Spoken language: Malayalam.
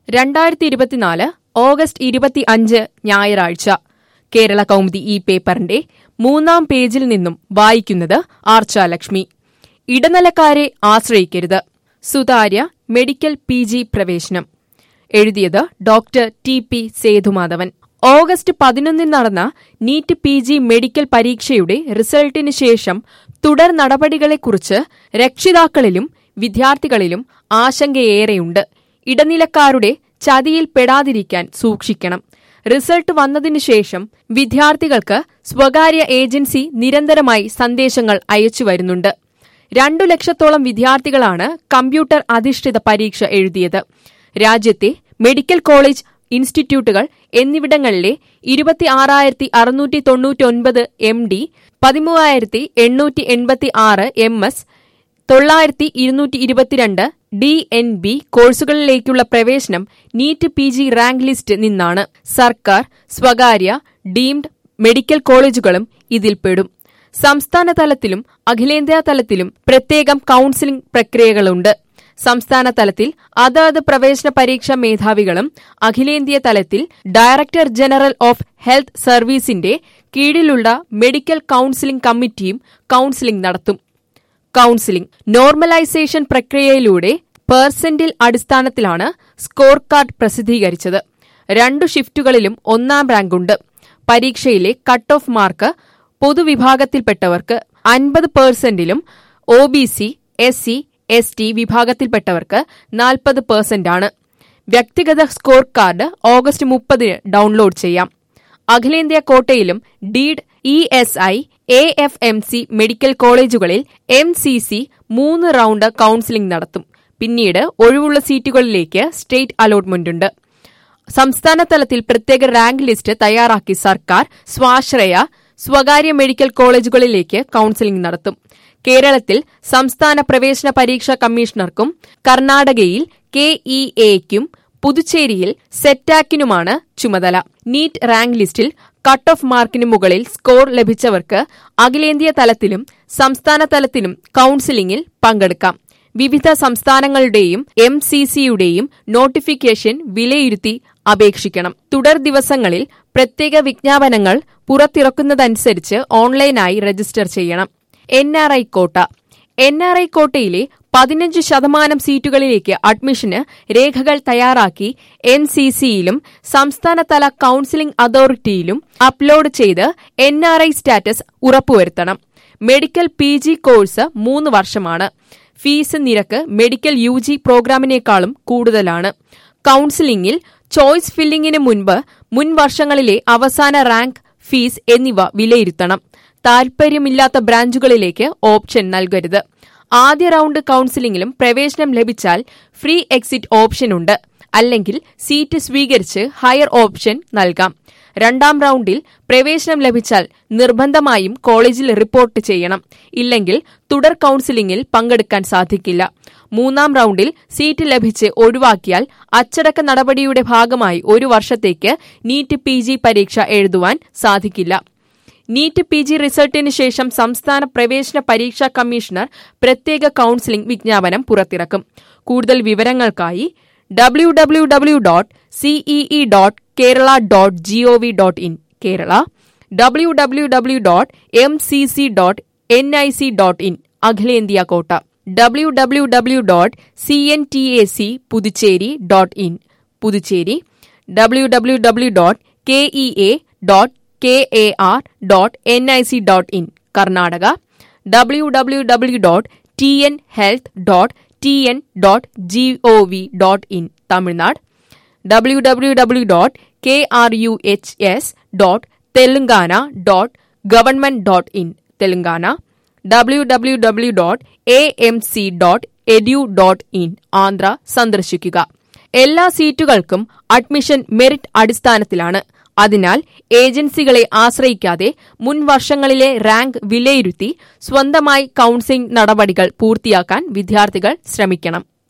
രണ്ടായിരത്തി ഇരുപത്തിനാല് ഓഗസ്റ്റ് ഇരുപത്തി അഞ്ച് ഞായറാഴ്ച കേരള കൗമുദി ഈ പേപ്പറിന്റെ മൂന്നാം പേജിൽ നിന്നും വായിക്കുന്നത് ആർച്ചാലക്ഷ്മി ഇടനിലക്കാരെ ആശ്രയിക്കരുത് സുതാര്യ മെഡിക്കൽ പി ജി പ്രവേശനം എഴുതിയത് doctor T P Sethumadhavan August പതിനൊന്നിന് നടന്ന നീറ്റ് പി ജി മെഡിക്കൽ പരീക്ഷയുടെ റിസൾട്ടിന് ശേഷം തുടർ നടപടികളെക്കുറിച്ച് രക്ഷിതാക്കളിലും വിദ്യാർത്ഥികളിലും ആശങ്കയേറെയുണ്ട് ഇടനിലക്കാരുടെ ചതിയിൽ പെടാതിരിക്കാൻ സൂക്ഷിക്കണം റിസൾട്ട് വന്നതിനു ശേഷം വിദ്യാർത്ഥികൾക്ക് സ്വകാര്യ ഏജൻസി നിരന്തരമായി സന്ദേശങ്ങൾ അയച്ചു വരുന്നുണ്ട് രണ്ടു ലക്ഷത്തോളം വിദ്യാർത്ഥികളാണ് കമ്പ്യൂട്ടർ അധിഷ്ഠിത പരീക്ഷ എഴുതിയത് രാജ്യത്തെ മെഡിക്കൽ കോളേജ് ഇൻസ്റ്റിറ്റ്യൂട്ടുകൾ എന്നിവിടങ്ങളിലെ ഇരുപത്തി ആറായിരത്തി അറുന്നൂറ്റി തൊണ്ണൂറ്റൊൻപത് എം ഡി പതിമൂവായിരത്തി എണ്ണൂറ്റി എൺപത്തി ആറ് എം എസ് തൊള്ളായിരത്തി ഇരുന്നൂറ്റി ഇരുപത്തിരണ്ട് ഡി എൻ ബി കോഴ്സുകളിലേക്കുള്ള പ്രവേശനം NEET P G rank list നിന്നാണ് സർക്കാർ സ്വകാര്യ ഡീംഡ് മെഡിക്കൽ കോളേജുകളും ഇതിൽപ്പെടും സംസ്ഥാന തലത്തിലും അഖിലേന്ത്യാ തലത്തിലും പ്രത്യേകം കൌൺസിലിംഗ് പ്രക്രിയകളുണ്ട് സംസ്ഥാന തലത്തിൽ അതാത് പ്രവേശന പരീക്ഷാ മേധാവികളും അഖിലേന്ത്യാ തലത്തിൽ ഡയറക്ടർ ജനറൽ ഓഫ് ഹെൽത്ത് സർവീസിന്റെ കീഴിലുള്ള മെഡിക്കൽ കൌൺസിലിംഗ് കമ്മിറ്റിയും കൌൺസിലിംഗ് നടത്തും കൌൺസിലിംഗ് നോർമലൈസേഷൻ പ്രക്രിയയിലൂടെ പേഴ്സന്റിൽ അടിസ്ഥാനത്തിലാണ് സ്കോർ കാർഡ് പ്രസിദ്ധീകരിച്ചത് രണ്ടു ഷിഫ്റ്റുകളിലും ഒന്നാം റാങ്കുണ്ട് പരീക്ഷയിലെ കട്ട് ഓഫ് മാർക്ക് പൊതുവിഭാഗത്തിൽപ്പെട്ടവർക്ക് അൻപത് പേഴ്സന്റിലും O B C S C S T വിഭാഗത്തിൽപ്പെട്ടവർക്ക് നാൽപ്പത് പേഴ്സന്റാണ് വ്യക്തിഗത സ്കോർ കാർഡ് ഓഗസ്റ്റ് മുപ്പതിന് ഡൌൺലോഡ് ചെയ്യാം അഖിലേന്ത്യാ കോട്ടയിലും ഡീഡ് E S I A F M C medical കോളേജുകളിൽ എം സി സി മൂന്ന് റൌണ്ട് കൌൺസിലിംഗ് നടത്തും പിന്നീട് ഒഴിവുള്ള സീറ്റുകളിലേക്ക് സ്റ്റേറ്റ് അലോട്ട്മെന്റുണ്ട് സംസ്ഥാന തലത്തിൽ പ്രത്യേക റാങ്ക് ലിസ്റ്റ് തയ്യാറാക്കി സർക്കാർ സ്വാശ്രയ സ്വകാര്യ മെഡിക്കൽ കോളേജുകളിലേക്ക് കൌൺസിലിംഗ് നടത്തും കേരളത്തിൽ സംസ്ഥാന പ്രവേശന പരീക്ഷാ കമ്മീഷണർക്കും കർണാടകയിൽ കെ ഇ എക്കും പുതുച്ചേരിയിൽ സെറ്റാക്കിനുമാണ് ചുമതല നീറ്റ് റാങ്ക് ലിസ്റ്റിൽ കട്ട് ഓഫ് മാർക്കിന് മുകളിൽ സ്കോർ ലഭിച്ചവർക്ക് അഖിലേന്ത്യാ തലത്തിലും സംസ്ഥാന തലത്തിലും കൌൺസിലിംഗിൽ പങ്കെടുക്കാം വിവിധ സംസ്ഥാനങ്ങളുടെയും എം സി സിയുടെയും നോട്ടിഫിക്കേഷൻ വിലയിരുത്തി അപേക്ഷിക്കണം തുടർ ദിവസങ്ങളിൽ പ്രത്യേക വിജ്ഞാപനങ്ങൾ പുറത്തിറക്കുന്നതനുസരിച്ച് ഓൺലൈനായി രജിസ്റ്റർ ചെയ്യണം N R I quota N R I കോട്ടയിലെ പതിനഞ്ച് ശതമാനം സീറ്റുകളിലേക്ക് അഡ്മിഷന് രേഖകൾ തയ്യാറാക്കി എൻ സി സിയിലും സംസ്ഥാനതല കൌൺസിലിംഗ് അതോറിറ്റിയിലും അപ്ലോഡ് ചെയ്ത് എൻ ആർ ഐ സ്റ്റാറ്റസ് ഉറപ്പുവരുത്തണം മെഡിക്കൽ പി ജി കോഴ്സ് മൂന്ന് വർഷമാണ് ഫീസ് നിരക്ക് മെഡിക്കൽ യു ജി പ്രോഗ്രാമിനേക്കാളും കൂടുതലാണ് കൌൺസിലിംഗിൽ ചോയ്സ് ഫില്ലിംഗിന് മുൻപ് മുൻ വർഷങ്ങളിലെ അവസാന റാങ്ക് ഫീസ് എന്നിവ വിലയിരുത്തണം താൽപര്യമില്ലാത്ത ബ്രാഞ്ചുകളിലേക്ക് ഓപ്ഷൻ നൽകരുത് ആദ്യ റൌണ്ട് കൌൺസിലിംഗിലും പ്രവേശനം ലഭിച്ചാൽ ഫ്രീ എക്സിറ്റ് ഓപ്ഷനുണ്ട് അല്ലെങ്കിൽ സീറ്റ് സ്വീകരിച്ച് ഹയർ ഓപ്ഷൻ നൽകാം രണ്ടാം റൌണ്ടിൽ പ്രവേശനം ലഭിച്ചാൽ നിർബന്ധമായും കോളേജിൽ റിപ്പോർട്ട് ചെയ്യണം ഇല്ലെങ്കിൽ തുടർ കൌൺസിലിംഗിൽ പങ്കെടുക്കാൻ സാധിക്കില്ല മൂന്നാം റൌണ്ടിൽ സീറ്റ് ലഭിച്ച് ഒഴിവാക്കിയാൽ അച്ചടക്ക നടപടിയുടെ ഭാഗമായി ഒരു വർഷത്തേക്ക് നീറ്റ് പി പരീക്ഷ എഴുതുവാൻ സാധിക്കില്ല നീറ്റ് പി ജി റിസൾട്ടിന് ശേഷം സംസ്ഥാന പ്രവേശന പരീക്ഷാ കമ്മീഷണർ പ്രത്യേക കൌൺസിലിംഗ് വിജ്ഞാപനം പുറത്തിറക്കും കൂടുതൽ വിവരങ്ങൾക്കായി W W W dot CEE dot Kerala dot GOV dot in Kerala W W W dot M C C dot N I C dot in അഖിലേന്ത്യാ quota W W W dot C N T A C Puducherry dot in Puducherry W W W dot K E A dot K A R dot N I C dot in Karnataka W W W dot T N health dot T N dot G O V dot in Tamil Nadu W W W dot K R U H S dot Telangana dot government dot in Telangana W W W dot A M C dot edu dot in Andhra സന്ദർശിക്കുക എല്ലാ സീറ്റുകൾക്കും അഡ്മിഷൻ മെറിറ്റ് അടിസ്ഥാനത്തിലാണ് അതിനാൽ ഏജൻസികളെ ആശ്രയിക്കാതെ മുൻ വർഷങ്ങളിലെ റാങ്ക് വിലയിരുത്തി സ്വന്തമായി കൌൺസിലിംഗ് നടപടികൾ പൂർത്തിയാക്കാൻ വിദ്യാർത്ഥികൾ ശ്രമിക്കണം